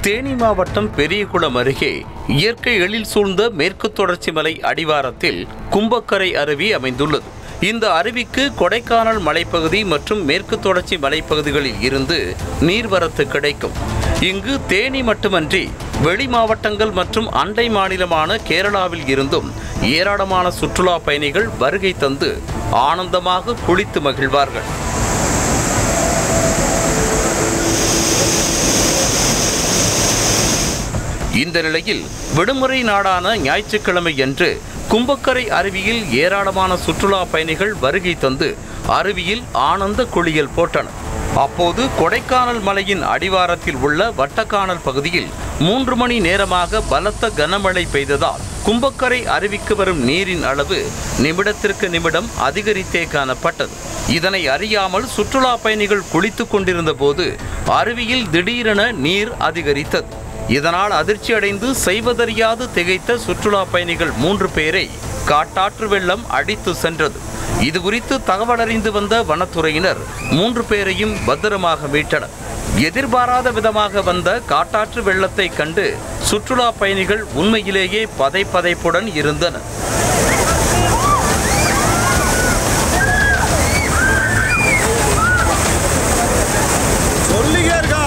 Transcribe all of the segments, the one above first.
தேனி மாவட்டம் பெரியகுளம் அருகே இயற்கை எழில் சூழ்ந்த மேற்கு தொடர்ச்சி மலை அடிவாரத்தில் கும்பக்கரை அருவி அமைந்துள்ளது இந்த அருவிக்கு கொடைக்கானல் மலைப்பகுதி மற்றும் மேற்கு தொடர்ச்சி மலைப்பகுதிகளில் இருந்து நீர்வரத்து கிடைக்கும் இங்கு தேனி மட்டுமன்றி வெளி மாவட்டங்கள் மற்றும் அண்டை மாநிலமான கேரளாவில் இருந்தும் ஏராளமான சுற்றுலா பயணிகள் வருகை தந்து ஆனந்தமாக குளித்து மகிழ்வார்கள் இந்த நிலையில் விடுமுறை நாடான ஞாயிற்றுக்கிழமை அன்று கும்பக்கரை அருவியில் ஏராளமான சுற்றுலா பயணிகள் வருகை தந்து அருவியில் ஆனந்த குளியல் போட்டனர் அப்போது கொடைக்கானல் மலையின் அடிவாரத்தில் உள்ள வட்டக்கானல் பகுதியில் மூன்று மணி நேரமாக பலத்த கனமழை பெய்ததால் கும்பக்கரை அருவிக்கு வரும் நீரின் அளவு நிமிடத்திற்கு நிமிடம் அதிகரித்தே காணப்பட்டது இதனை அறியாமல் சுற்றுலா பயணிகள் குளித்துக் கொண்டிருந்த போது அருவியில் திடீரென நீர் அதிகரித்தது இதனால் அதிர்ச்சியடைந்து செய்வதறியாது திகைத்த சுற்றுலா பயணிகள் மூன்று பேரை காட்டாற்று வெள்ளம் அடித்து சென்றது இது குறித்து தகவலறிந்து வந்த வனத்துறையினர் மூன்று பேரையும் பத்திரமாக மீட்டனர் எதிர்பாராத விதமாக வந்த காட்டாற்று வெள்ளத்தை கண்டு சுற்றுலா பயணிகள் உண்மையிலேயே பதைப்பதைப்புடன் இருந்தனர் சொல்லிக்கே இருக்கா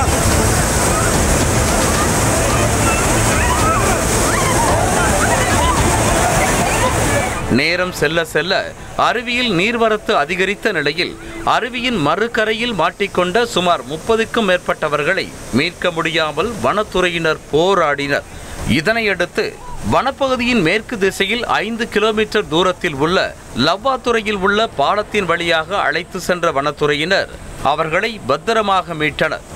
நேரம் செல்ல செல்ல அருவியில் நீர்வரத்து அதிகரித்த நிலையில் அருவியின் மறுகரையில் மாட்டிக்கொண்ட சுமார் முப்பதுக்கும் மேற்பட்டவர்களை மீட்க முடியாமல் வனத்துறையினர் போராடினர் இதனையடுத்து வனப்பகுதியின் மேற்கு திசையில் ஐந்து கிலோமீட்டர் தூரத்தில் உள்ள லவ்வாத்துறையில் உள்ள பாலத்தின் வழியாக அழைத்து சென்ற வனத்துறையினர் அவர்களை பத்திரமாக மீட்டனர்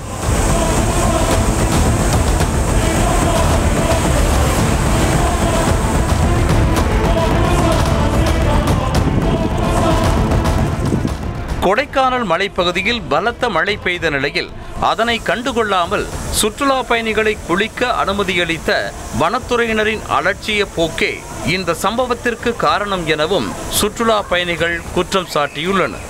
கொடைக்கானல் மலைப்பகுதியில் பலத்த மழை பெய்த நிலையில் அதனை கண்டுகொள்ளாமல் சுற்றுலா பயணிகளை குளிக்க அனுமதியளித்த வனத்துறையினரின் அலட்சிய போக்கே இந்த சம்பவத்திற்கு காரணம் எனவும் சுற்றுலா பயணிகள் குற்றம் சாட்டியுள்ளனர்